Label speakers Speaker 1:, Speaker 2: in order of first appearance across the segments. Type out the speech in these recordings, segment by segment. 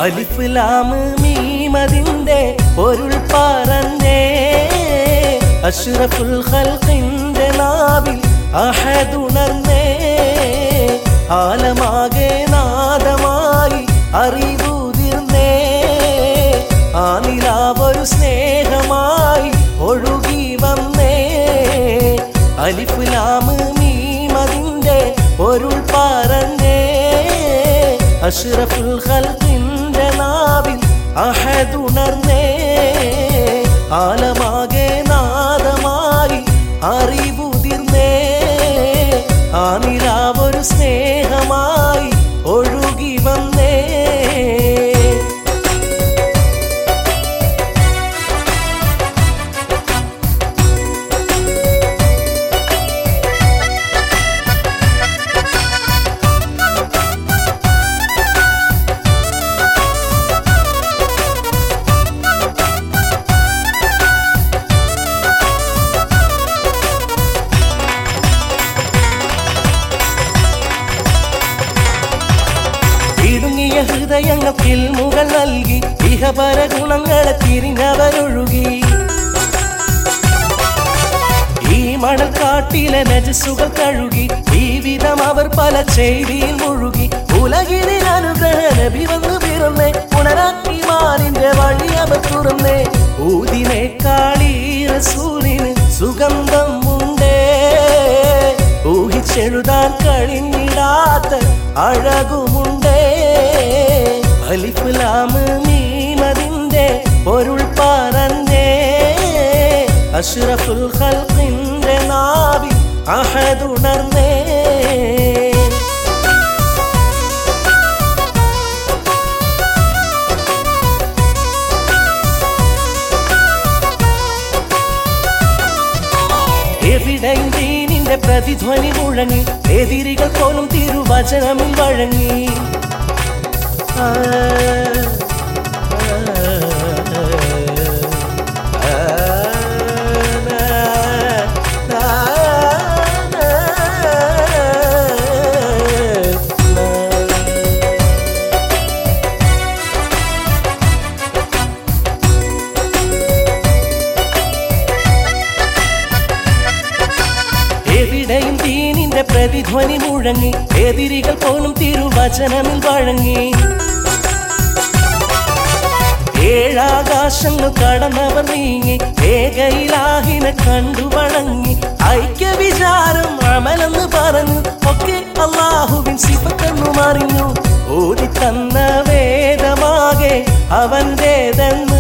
Speaker 1: അലിഫ് ലാമ് മീമതിന്റെ പൊരുൾ പറഞ്ഞേ അഷ്റഫുൽ ഖൽഖിന്റെ നാവിൽ അഹദുണർന്നേ ആലമാകെ നാദമായി അറിവുതിർന്നേ ആ നിലാവൊരു സ്നേഹമായി ഒഴുകി വന്നേ അലിഫ് ലാമ് മീമതിന്റെ പൊരുൾ പറഞ്ഞേ അഷ്റഫുൽ ഖൽഖിന്റെ നാവിൽ അഹദുണർന്നേ ആലമാകെ നാദമായി അറിവുതിർന്നേ ആ നിലാവൊരു സ്നേഹമായി ഒഴുകി വന്നേ ഇടുങ്ങിയ ഹൃദയങ്ങൾക്ക് മുകൾ നൽകി ഇഹപര ഗുണങ്ങളെ തിരിഞ്ഞവരൊഴുകി ഈ മണൽക്കാട്ടിലെ നജസുകൾ കഴുകി ജീവിതം അവർ പല ചെയ്തിയിൽ മുഴുകി ഉലകിലെ അനുഗ്രഹ നബി വന്നു പിറന്നേ ഉണരാക്കി മാറിന്റെ വഴി അവർ തുറന്നേ ഊതിനെ കാളി റസൂലിന് സുഗന്ധം ഉണ്ടേ ഊഹിച്ചെഴുതാൻ കഴിഞ്ഞിടാത്ത അഴകുമുണ്ടേ അലിഫ് ലാമ് മീമതിന്റെ പൊരുൾ പറഞ്ഞേ അഷ്റഫുൽ ഖൽഖിന്റെ നാവിൽ അഹദുണർന്നേ എവിടെയും ദീനിന്റെ പ്രതിധ്വനി മുഴങ്ങി എതിരികൾ പോലും തിരുവചനമിൽ വഴങ്ങി ആ, ആ, ആ, നാ, നാ, നാ, നാ. എവിടെയും ദീനിന്റെ പ്രതിധ്വനി മുഴങ്ങി എതിരികൾ പോലും തിരുവചനമിൽ വഴങ്ങി ഏഴാകാശങ്ങൾ കടന്നവർ നീങ്ങി ഏകയിലാഹിനെ കണ്ടു വണങ്ങി ഐക്യ വിചാരം അമലെന്ന് പറഞ്ഞു ഒക്കെ അള്ളാഹുവിൻ സിപ്പക്കെന്നു മറിഞ്ഞു ഓടി തന്ന വേദമാകെ അവൻ്റേതെന്ന്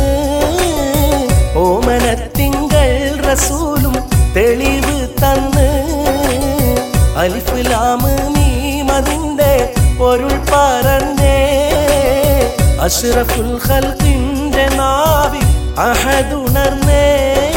Speaker 1: ഓമനത്തിങ്കൾ റസൂലും തെളിവ് തന്ന് അലിഫ് ലാമ് മീമതിന്റെ പൊരുൾ പറഞ്ഞേ അഷ്റഫുൽ ഖൽഖിന്റെ നാവിൽ അഹദുണർന്നേ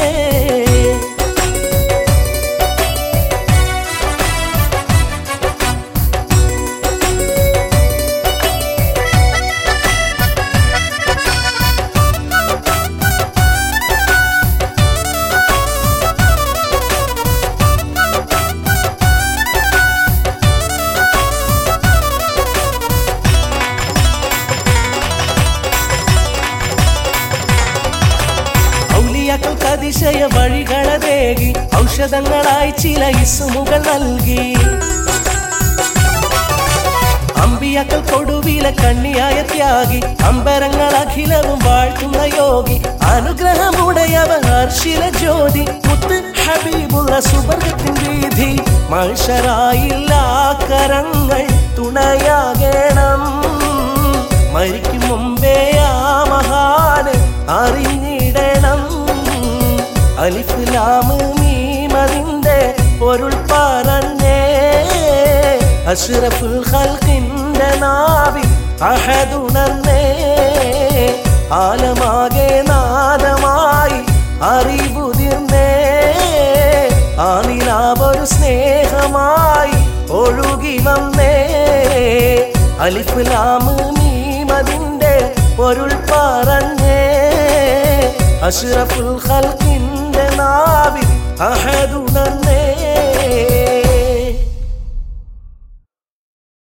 Speaker 1: ഔലിയാക്കൾക്ക് അതിശയ വഴികളതേകി ഔഷധങ്ങളായി ചില ഇസുമുകൾ നൽകി അമ്പിയാക്കൾ കൊടുവിലെ കണ്ണിയായ ത്യാഗി അമ്പരങ്ങൾ അഖിലവും വാഴ്ത്തുന്ന യോഗി അനുഗ്രഹമുടയവ ഹർഷില ജ്യോതി മുത്ത് ഹബീബുള്ള സുവർഗത്തിൻ വീതി മനുഷ്യരായില്ല കരങ്ങൾ തുണയാകണം മരിക്കും മുമ്പേ ആ മഹാന് അറിഞ്ഞിടണം അലിഫ് ലാമ് മീമതിന്റെ പൊരുൾ പറഞ്ഞേ അഷ്റഫുൽ ഖൽഖിന്റെ നാവിൽ അഹദുണർന്നേ ആലമാകെ നാദമായി അറിവുതിർന്നേ ആ നിലാവൊരു സ്നേഹമായി ഒഴുകി വന്നേ അലിഫ് ലാമ് മീമതിന്റെ പൊരുൾ പറഞ്ഞേ അഷ്റഫുൽ ഖൽഖിന്റെ നാവിൽ അഹദുണർന്നേ